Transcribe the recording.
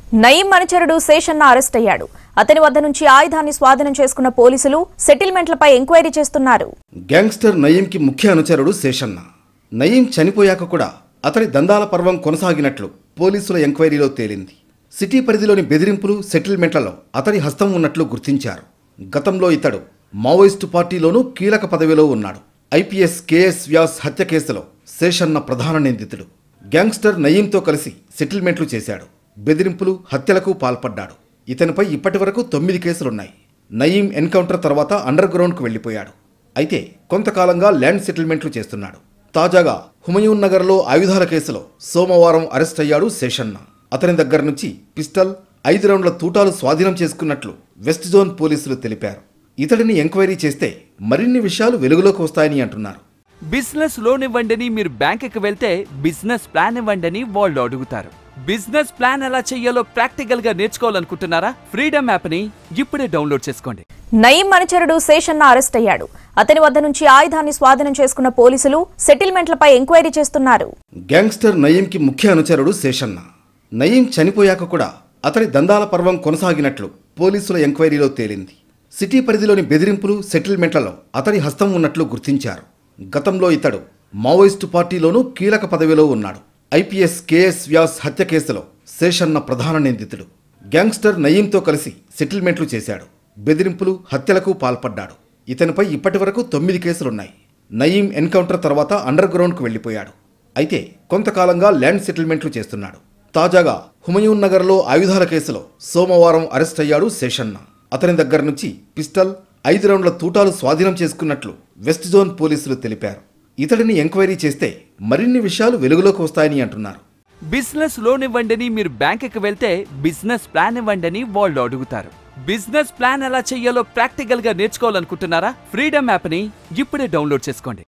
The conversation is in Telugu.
నయీం అనుచరుడు శేషన్న అరెస్ట్ అయ్యాడు అతని వద్ద నుంచి ఆయుధాన్ని స్వాధీనం చేసుకున్న పోలీసులు సెటిల్మెంట్లపై ఎంక్వైరీ చేస్తున్నారు గ్యాంగ్స్టర్ నయీంకి ముఖ్య అనుచరుడు శేషన్న నయీం చనిపోయాక కూడా అతని దందాల పర్వం కొనసాగినట్లు పోలీసుల ఎంక్వైరీలో తేలింది సిటీ పరిధిలోని బెదిరింపులు సెటిల్మెంట్లలో అతని హస్తం ఉన్నట్లు గుర్తించారు గతంలో ఇతడు మావోయిస్టు పార్టీలోనూ కీలక పదవిలో ఉన్నాడు ఐపీఎస్ కేఎస్ వ్యాస్ హత్య కేసులో శేషన్న ప్రధాన నిందితుడు గ్యాంగ్స్టర్ నయీంతో కలిసి సెటిల్మెంట్లు చేశాడు బెదిరింపులు హత్యలకు పాల్పడ్డాడు ఇతనిపై ఇప్పటివరకు తొమ్మిది కేసులున్నాయి నయీం ఎన్కౌంటర్ తర్వాత అండర్ గ్రౌండ్కు వెళ్లిపోయాడు అయితే కొంతకాలంగా ల్యాండ్ సెటిల్మెంట్లు చేస్తున్నాడు తాజాగా హుమయూన్ నగర్లో ఆయుధాల కేసులో సోమవారం అరెస్ట్ అయ్యాడు శేషన్న అతని దగ్గర నుంచి పిస్టల్ ఐదు రౌండ్ల తూటాలు స్వాధీనం చేసుకున్నట్లు వెస్ట్ జోన్ పోలీసులు తెలిపారు ఇతడిని ఎంక్వైరీ చేస్తే మరిన్ని విషయాలు వెలుగులోకి వస్తాయని అంటున్నారు బిజినెస్ లోన్ ఇవ్వండిని మీరు బ్యాంకుకి వెళ్తే బిజినెస్ ప్లాన్ ఇవ్వండిని వాళ్ళు అడుగుతారు బిజినెస్ ప్లాన్ ఎలా చెయ్యాలో ప్రాక్టికల్ గా నేర్చుకోవాలనుకుంటున్నారా ఫ్రీడమ్ యాప్ ని ఇప్పుడే డౌన్లోడ్ చేసుకోండి నయీం అనుచరుడు శేషన్న అరెస్ట్ అయ్యాడు అతని వద్ద నుంచి ఆయుధాన్ని స్వాధీనం చేసుకున్న పోలీసులు సెటిల్మెంట్లపై ఎంక్వైరీ చేస్తున్నారు గ్యాంగ్స్టర్ నయీంకి ముఖ్య అనుచరుడు శేషన్న నయీం చనిపోయాక కూడా అతని దందాల పర్వం కొనసాగినట్లు పోలీసుల ఎంక్వైరీలో తేలింది సిటీ పరిధిలోని బెదిరింపులు సెటిల్మెంట్లలో అతని హస్తం ఉన్నట్లు గుర్తించారు గతంలో ఇతడు మావోయిస్టు పార్టీలోనూ కీలక పదవిలో ఉన్నాడు ఐపీఎస్ కేఎస్ వ్యాస్ హత్య కేసులో శేషన్న ప్రధాన నిందితుడు గ్యాంగ్స్టర్ నయీంతో కలిసి సెటిల్మెంట్లు చేశాడు బెదిరింపులు హత్యలకు పాల్పడ్డాడు ఇతనిపై ఇప్పటివరకు తొమ్మిది కేసులున్నాయి నయీం ఎన్కౌంటర్ తర్వాత అండర్ గ్రౌండ్కు వెళ్లిపోయాడు అయితే కొంతకాలంగా ల్యాండ్ సెటిల్మెంట్లు చేస్తున్నాడు తాజాగా హుమయూన్ నగర్లో ఆయుధాల కేసులో సోమవారం అరెస్ట్ అయ్యాడు శేషన్న అతని దగ్గర నుంచి పిస్టల్ ఐదు రౌండ్ల తూటాలు స్వాధీనం చేసుకున్నట్లు వెస్ట్ జోన్ పోలీసులు తెలిపారు ఇతడిని ఎంక్వైరీ చేస్తే మరిన్ని విషయాలు వెలుగులోకి వస్తాయని అంటున్నారు బిజినెస్ లోన్ ఇవ్వండిని మీరు బ్యాంకుకి వెళ్తే బిజినెస్ ప్లాన్ ఇవ్వండిని వాళ్ళు అడుగుతారు బిజినెస్ ప్లాన్ ఎలా చెయ్యాలో ప్రాక్టికల్ గా నేర్చుకోవాలనుకుంటున్నారా ఫ్రీడమ్ యాప్ ని ఇప్పుడే డౌన్లోడ్ చేసుకోండి